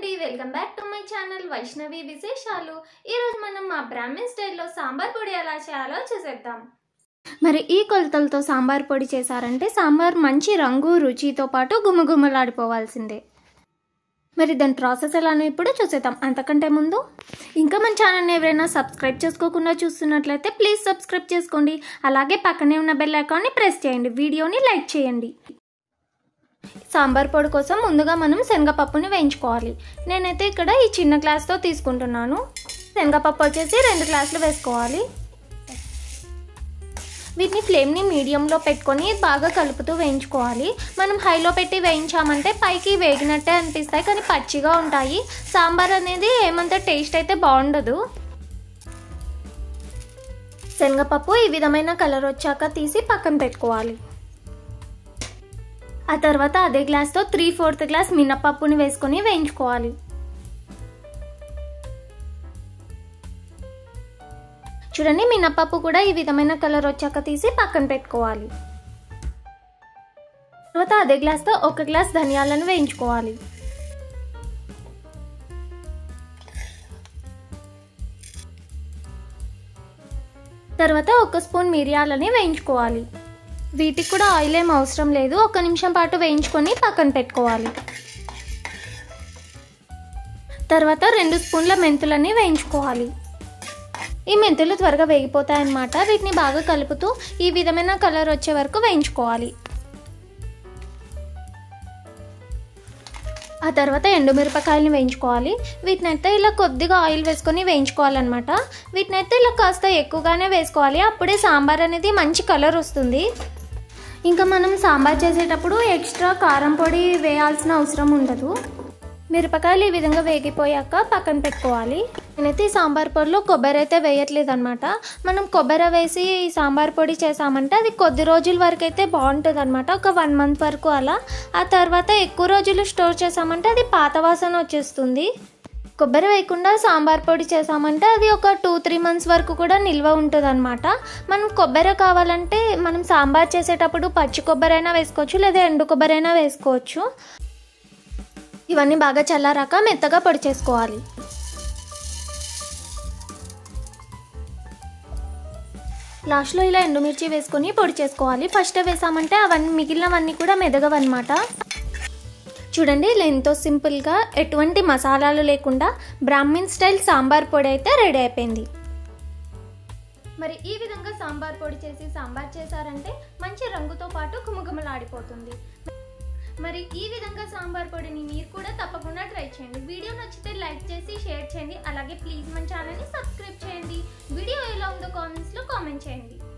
అండి welcome back to my channel Vaishnavi విశేషాలు ఈరోజు మనం మా బ్రాహ్మణ్ స్టైల్లో సాంబార్ పొడి ఎలా చేయాలో చూసేద్దాం మరి ఈ కొలతలతో సాంబార్ పొడి చేశారంటే సాంబార్ మంచి రంగు రుచితో పాటు గుమగుమలాడిపోవాల్సిందే మరి దాని ప్రాసెస్ ఎలానో ఇప్పుడు చూసేద్దాం అంతకంటే ముందు ఇంకా మన ఛానల్ని ఎవరైనా సబ్స్క్రైబ్ చేసుకోకుండా చూస్తున్నట్లయితే ప్లీజ్ సబ్స్క్రైబ్ చేసుకోండి అలాగే పక్కనే ఉన్న బెల్ ఐకాన్ని ప్రెస్ చేయండి వీడియోని లైక్ చేయండి సాంబార్ పొడి కోసం ముందుగా మనం శనగపప్పుని వేయించుకోవాలి నేనైతే ఇక్కడ ఈ చిన్న గ్లాస్తో తీసుకుంటున్నాను శనగపప్పు వచ్చేసి రెండు గ్లాసులు వేసుకోవాలి వీటిని ఫ్లేమ్ని మీడియంలో పెట్టుకొని బాగా కలుపుతూ వేయించుకోవాలి మనం హైలో పెట్టి వేయించామంటే పైకి వేగినట్టే అనిపిస్తాయి కానీ పచ్చిగా ఉంటాయి సాంబార్ అనేది ఏమంత టేస్ట్ అయితే బాగుండదు శనగపప్పు ఈ విధమైన కలర్ వచ్చాక తీసి పక్కన పెట్టుకోవాలి ఆ తర్వాత అదే గ్లాస్తో త్రీ ఫోర్త్ గ్లాస్ మినపప్పుని వేసుకొని వేయించుకోవాలి చూడండి మినపప్పు కూడా ఈ విధమైన కలర్ వచ్చాక తీసి పక్కన పెట్టుకోవాలి తర్వాత అదే గ్లాస్తో ఒక గ్లాస్ ధనియాలను వేయించుకోవాలి తర్వాత ఒక స్పూన్ మిరియాలని వేయించుకోవాలి వీటికి కూడా ఆయిల్ ఏం అవసరం లేదు ఒక నిమిషం పాటు వేయించుకొని పక్కన పెట్టుకోవాలి తర్వాత రెండు స్పూన్ల మెంతులని వేయించుకోవాలి ఈ మెంతులు త్వరగా వేగిపోతాయన్నమాట వీటిని బాగా కలుపుతూ ఈ విధమైన కలర్ వచ్చే వరకు వేయించుకోవాలి ఆ తర్వాత ఎండుమిరపకాయలని వేయించుకోవాలి వీటినైతే ఇలా కొద్దిగా ఆయిల్ వేసుకొని వేయించుకోవాలన్నమాట వీటినైతే ఇలా కాస్త ఎక్కువగానే వేసుకోవాలి అప్పుడే సాంబార్ అనేది మంచి కలర్ వస్తుంది ఇంకా మనం సాంబార్ చేసేటప్పుడు ఎక్స్ట్రా కారం పొడి వేయాల్సిన అవసరం ఉండదు మిరపకాయలు ఈ విధంగా వేగిపోయాక పక్కన పెట్టుకోవాలి నేనైతే ఈ సాంబార్ పొడిలో కొబ్బరి అయితే వేయట్లేదు అనమాట మనం కొబ్బరి వేసి ఈ సాంబార్ పొడి చేసామంటే అది కొద్ది రోజుల వరకు అయితే బాగుంటుంది అనమాట ఒక వన్ మంత్ వరకు అలా ఆ తర్వాత ఎక్కువ రోజులు స్టోర్ చేసామంటే అది పాత వాసన వచ్చేస్తుంది కొబ్బరి వేయకుండా సాంబార్ పొడి చేసామంటే అది ఒక టూ త్రీ మంత్స్ వరకు కూడా నిల్వ ఉంటుంది అనమాట మనం కొబ్బరి కావాలంటే మనం సాంబార్ చేసేటప్పుడు పచ్చి కొబ్బరి అయినా వేసుకోవచ్చు లేదా ఎండు కొబ్బరి అయినా వేసుకోవచ్చు ఇవన్నీ బాగా చల్లారాక మెత్తగా పొడి చేసుకోవాలి లాస్ట్లో ఇలా ఎండుమిర్చి వేసుకొని పొడి చేసుకోవాలి ఫస్ట్ వేసామంటే అవన్నీ మిగిలినవన్నీ కూడా మెదగవన్నమాట చూడండి ఇలా ఎంతో సింపుల్గా ఎటువంటి మసాలాలు లేకుండా బ్రాహ్మిన్ స్టైల్ సాంబార్ పొడి అయితే రెడీ అయిపోయింది మరి ఈ విధంగా సాంబార్ పొడి చేసి సాంబార్ చేశారంటే మంచి రంగుతో పాటు కుమకుమలాడిపోతుంది మరి ఈ విధంగా సాంబార్ పొడిని మీరు కూడా తప్పకుండా ట్రై చేయండి వీడియో నచ్చితే లైక్ చేసి షేర్ చేయండి అలాగే ప్లీజ్ మన ఛానల్ని సబ్స్క్రైబ్ చేయండి వీడియో ఎలా ఉందో కామెంట్స్లో కామెంట్ చేయండి